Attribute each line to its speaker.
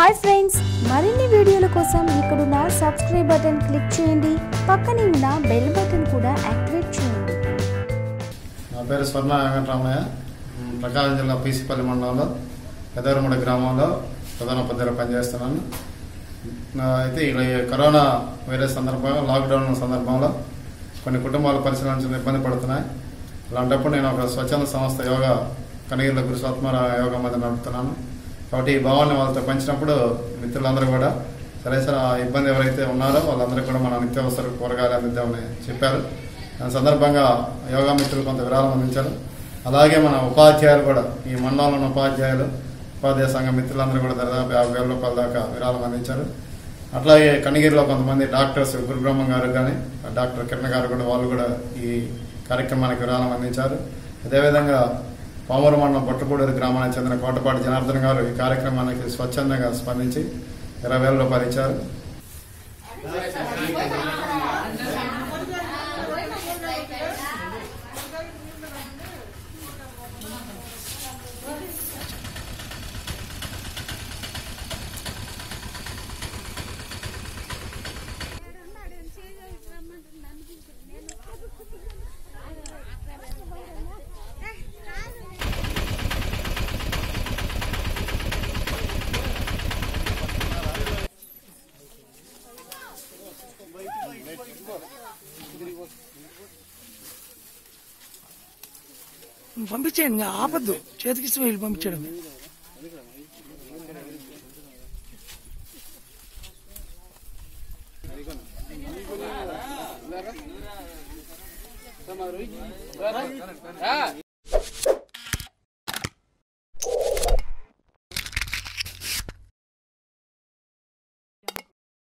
Speaker 1: hi friends మరిన్ని వీడియోల కోసం ఇక్కడున్న సబ్స్క్రైబ్ బటన్ క్లిక్ చేయండి పక్కనే ఉన్న బెల్ బటన్ కూడా యాక్టివేట్ చేయండి
Speaker 2: నా పేరు స్వర్ణ వెంకటరామయ్య మ్, ప్రకాశం జిల్లా పీసిపల్లి మండలంలో పెదవరముడి గ్రామంలో ప్రధాన ఉపాధ్యాయులు పనిచేస్తున్నాను నా- అయితే ఇలా ఈ కరోనా వైరస్ సందర్భంగా లాక్డౌన్ సందర్భంలో కొన్ని కుటుంబాలు పరిశీలించడం ఇబ్బంది పడుతున్నాయి అలాంటప్పుడు నేను ఒక స్వచ్ఛంద సంస్థ యోగా కనగిరిల గురుస్వాత్మార యోగా మంది నడుపుతున్నాను కాబట్టి ఈ భావాన్ని వాళ్ళతో పంచినప్పుడు మిత్రులందరూ కూడా సరే సరే ఆ ఇబ్బంది ఎవరైతే ఉన్నారో వాళ్ళందరికీ కూడా మన నిత్యావసర కూరగాయలు అందిద్దామని చెప్పారు దాని సందర్భంగా యోగా మిత్రులు కొంత విరాళం అందించారు అలాగే మన ఉపాధ్యాయులు కూడా ఈ మండలంలో ఉన్న ఉపాధ్యాయులు ఉపాధ్యాయ సంఘ మిత్రులందరూ కూడా దాదాపు యాభై వేల రూపాయల దాకా విరాళం అందించారు అట్లాగే కనిగిరిలో కొంతమంది డాక్టర్స్ గురుబ్రహ్మం గారు కానీ డాక్టర్ కిరణ్ గారు కూడా వాళ్ళు కూడా ఈ కార్యక్రమానికి విరాళం అందించారు అదేవిధంగా పామూరు మండలం బొట్టపూడూరు గ్రామానికి చెందిన కోటపాటి జనార్దన్ గారు ఈ కార్యక్రమానికి స్వచ్ఛందంగా స్పందించి ఇరవై వేల రూపాయలు ఇచ్చారు
Speaker 3: పంపించేయండి ఇంకా ఆపద్దు చేతికి ఇచ్చి వీళ్ళు పంపించడం